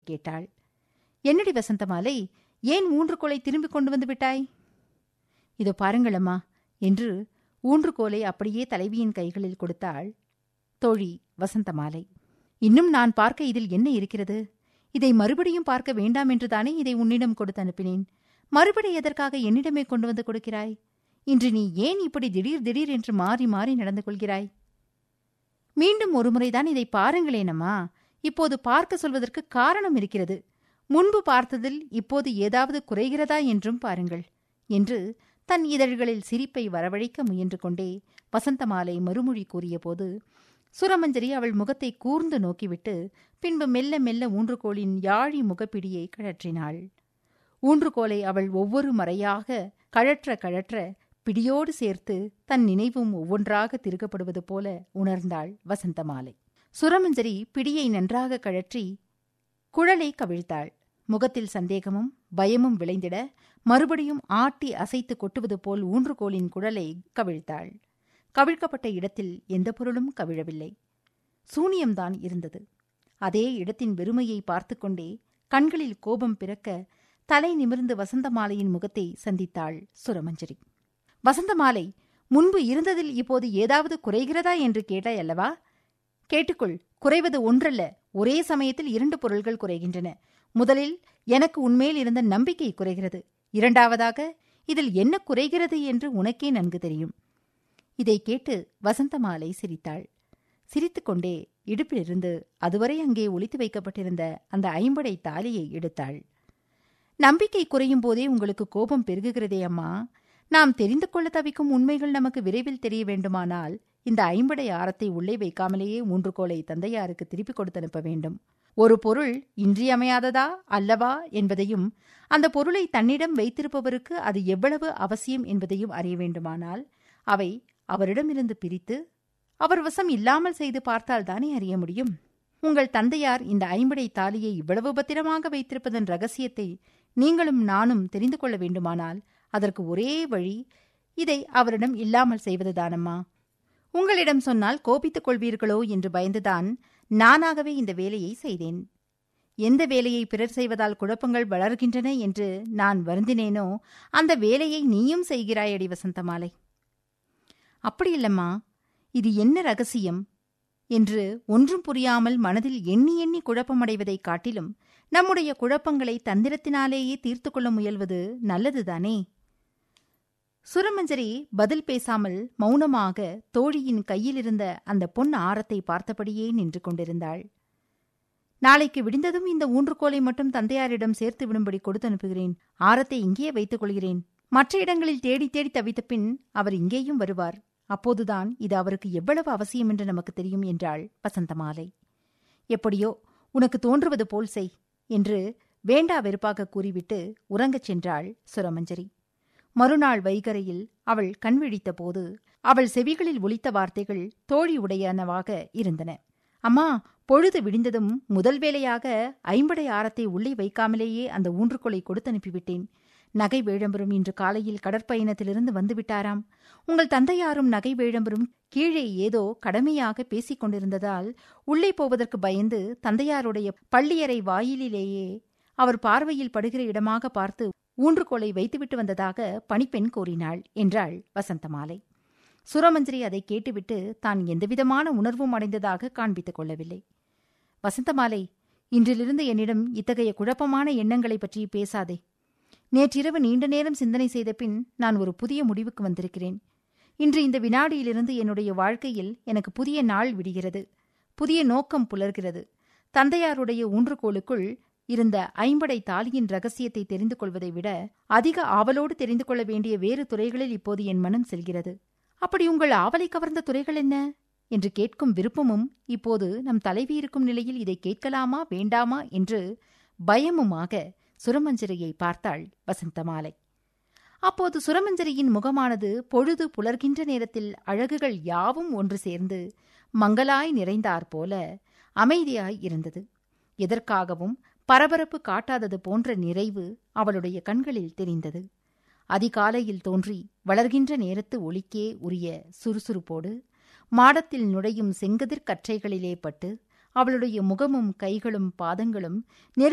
கேட்டாள் என்னடி வசந்தமாலை ஏன் ஊன்றுகோலை திரும்பிக் கொண்டு வந்து விட்டாய் இதோ பாருங்களம்மா என்று ஊன்றுகோலை அப்படியே தலைவியின் கைகளில் கொடுத்தாள் தோழி வசந்தமாலை இன்னும் நான் பார்க்க இதில் என்ன இருக்கிறது இதை மறுபடியும் பார்க்க வேண்டாம் என்றுதானே இதை உன்னிடம் கொடுத்து அனுப்பினேன் மறுபடி எதற்காக என்னிடமே கொண்டு வந்து கொடுக்கிறாய் இன்று நீ ஏன் இப்படி திடீர் திடீர் என்று மாறி மாறி நடந்து கொள்கிறாய் மீண்டும் ஒருமுறைதான் இதை பாருங்களேனம்மா இப்போது பார்க்க சொல்வதற்கு காரணம் இருக்கிறது முன்பு பார்த்ததில் இப்போது ஏதாவது குறைகிறதா என்றும் பாருங்கள் என்று தன் இதழ்களில் சிரிப்பை வரவழைக்க முயன்று கொண்டே வசந்தமாலை மறுமொழி கூறியபோது சுரமஞ்சரி அவள் முகத்தை கூர்ந்து நோக்கிவிட்டு பின்பு மெல்ல மெல்ல ஊன்றுகோலின் யாழி முகப்பிடியை கழற்றினாள் ஊன்றுகோலை அவள் ஒவ்வொரு மறையாக கழற்ற கழற்ற பிடியோடு சேர்த்து தன் நினைவும் ஒவ்வொன்றாக திருகப்படுவது போல உணர்ந்தாள் வசந்தமாலை சுரமஞ்சரி பிடியை நன்றாக கழற்றி குழலை கவிழ்த்தாள் முகத்தில் சந்தேகமும் பயமும் விளைந்திட மறுபடியும் ஆட்டி அசைத்து கொட்டுவது போல் ஊன்றுகோலின் குழலை கவிழ்த்தாள் கவிழ்க்கப்பட்ட இடத்தில் எந்த பொருளும் கவிழவில்லை சூனியம்தான் இருந்தது அதே இடத்தின் வெறுமையை பார்த்து கொண்டே கண்களில் கோபம் பிறக்க தலை நிமிர்ந்து வசந்தமாலையின் முகத்தை சந்தித்தாள் சுரமஞ்சரி வசந்தமாலை முன்பு இருந்ததில் இப்போது ஏதாவது குறைகிறதா என்று கேட்டாய் அல்லவா கேட்டுக்கொள் குறைவது ஒன்றல்ல ஒரே சமயத்தில் இரண்டு பொருள்கள் குறைகின்றன முதலில் எனக்கு உன்மேல் இருந்த நம்பிக்கை குறைகிறது இரண்டாவதாக இதில் என்ன குறைகிறது என்று உனக்கே நன்கு தெரியும் இதை கேட்டு வசந்தமாலை சிரித்தாள் சிரித்துக்கொண்டே இடுப்பிலிருந்து அதுவரை அங்கே ஒளித்து வைக்கப்பட்டிருந்த அந்த ஐம்படை தாலியை எடுத்தாள் நம்பிக்கை குறையும் போதே உங்களுக்கு கோபம் பெருகுகிறதே அம்மா நாம் தெரிந்து கொள்ள தவிக்கும் உண்மைகள் நமக்கு விரைவில் தெரிய வேண்டுமானால் இந்த ஐம்படை ஆரத்தை உள்ளே வைக்காமலேயே ஊன்றுகோலை தந்தையாருக்கு திருப்பிக் கொடுத்து அனுப்ப வேண்டும் ஒரு பொருள் இன்றியமையாததா அல்லவா என்பதையும் அந்த பொருளை தன்னிடம் வைத்திருப்பவருக்கு அது எவ்வளவு அவசியம் என்பதையும் அறிய வேண்டுமானால் அவை அவரிடமிருந்து பிரித்து அவர் வசம் இல்லாமல் செய்து பார்த்தால் தானே அறிய முடியும் உங்கள் தந்தையார் இந்த ஐம்படை தாலியை இவ்வளவு பத்திரமாக வைத்திருப்பதன் ரகசியத்தை நீங்களும் நானும் தெரிந்து கொள்ள வேண்டுமானால் அதற்கு ஒரே வழி இதை அவரிடம் இல்லாமல் செய்வதுதானம்மா உங்களிடம் சொன்னால் கோபித்துக் கொள்வீர்களோ என்று பயந்துதான் நானாகவே இந்த வேலையை செய்தேன் எந்த வேலையை பிறர் செய்வதால் குழப்பங்கள் வளர்கின்றன என்று நான் வருந்தினேனோ அந்த வேலையை நீயும் செய்கிறாயடி வசந்தமாலை அப்படியில்லம்மா இது என்ன ரகசியம் என்று ஒன்றும் புரியாமல் மனதில் எண்ணி எண்ணி குழப்பமடைவதைக் காட்டிலும் நம்முடைய குழப்பங்களை தந்திரத்தினாலேயே தீர்த்து கொள்ள முயல்வது நல்லதுதானே சுரமஞ்சரி பதில் பேசாமல் மௌனமாக தோழியின் கையிலிருந்த அந்த பொன் ஆரத்தை பார்த்தபடியே நின்று கொண்டிருந்தாள் நாளைக்கு விடிந்ததும் இந்த ஊன்றுகோலை மட்டும் தந்தையாரிடம் சேர்த்து விடும்படி கொடுத்து அனுப்புகிறேன் ஆரத்தை இங்கேயே வைத்துக் கொள்கிறேன் மற்ற இடங்களில் தேடி தேடி தவித்த பின் அவர் இங்கேயும் வருவார் அப்போதுதான் இது அவருக்கு எவ்வளவு அவசியம் என்று நமக்கு தெரியும் என்றாள் வசந்தமாலை எப்படியோ உனக்கு தோன்றுவது போல் செய் என்று வேண்டா வெறுப்பாக கூறிவிட்டு உறங்கச் சென்றாள் சுரமஞ்சரி மறுநாள் வைகரையில் அவள் கண்விழித்த போது அவள் செவிகளில் ஒலித்த வார்த்தைகள் தோழி உடையனவாக இருந்தன அம்மா பொழுது விடிந்ததும் முதல் வேளையாக ஐம்படை ஆரத்தை உள்ளே வைக்காமலேயே அந்த ஊன்றுகொலை கொடுத்து அனுப்பிவிட்டேன் நகை வேழம்பரும் இன்று காலையில் கடற்பயணத்திலிருந்து வந்துவிட்டாராம் உங்கள் தந்தையாரும் நகை வேழம்பரும் கீழே ஏதோ கடமையாக பேசிக் கொண்டிருந்ததால் உள்ளே போவதற்கு பயந்து தந்தையாருடைய பள்ளியறை வாயிலிலேயே அவர் பார்வையில் படுகிற இடமாக பார்த்து ஊன்றுகோலை வைத்துவிட்டு வந்ததாக பணிப்பெண் கூறினாள் என்றாள் வசந்தமாலை சுரமஞ்சரி அதை கேட்டுவிட்டு தான் எந்தவிதமான உணர்வும் அடைந்ததாக காண்பித்துக் கொள்ளவில்லை வசந்தமாலை இன்றிலிருந்து என்னிடம் இத்தகைய குழப்பமான எண்ணங்களை பற்றி பேசாதே நேற்றிரவு நீண்ட நேரம் சிந்தனை செய்த பின் நான் ஒரு புதிய முடிவுக்கு வந்திருக்கிறேன் இன்று இந்த வினாடியிலிருந்து என்னுடைய வாழ்க்கையில் எனக்கு புதிய நாள் விடுகிறது புதிய நோக்கம் புலர்கிறது தந்தையாருடைய ஊன்றுகோலுக்குள் இருந்த ஐம்படை தாலியின் ரகசியத்தை தெரிந்து கொள்வதை விட அதிக ஆவலோடு தெரிந்து கொள்ள வேண்டிய வேறு துறைகளில் இப்போது என் மனம் செல்கிறது அப்படி உங்கள் ஆவலை கவர்ந்த துறைகள் என்ன என்று கேட்கும் விருப்பமும் இப்போது நம் தலைவி இருக்கும் நிலையில் இதை கேட்கலாமா வேண்டாமா என்று பயமுமாக சுரமஞ்சரியை பார்த்தாள் வசந்தமாலை அப்போது சுரமஞ்சரியின் முகமானது பொழுது புலர்கின்ற நேரத்தில் அழகுகள் யாவும் ஒன்று சேர்ந்து மங்களாய் நிறைந்தாற் போல அமைதியாய் இருந்தது எதற்காகவும் பரபரப்பு காட்டாதது போன்ற நிறைவு அவளுடைய கண்களில் தெரிந்தது அதிகாலையில் தோன்றி வளர்கின்ற நேரத்து ஒளிக்கே உரிய சுறுசுறுப்போடு மாடத்தில் நுழையும் செங்கதிர் கற்றைகளிலே பட்டு அவளுடைய முகமும் கைகளும் பாதங்களும் நெரு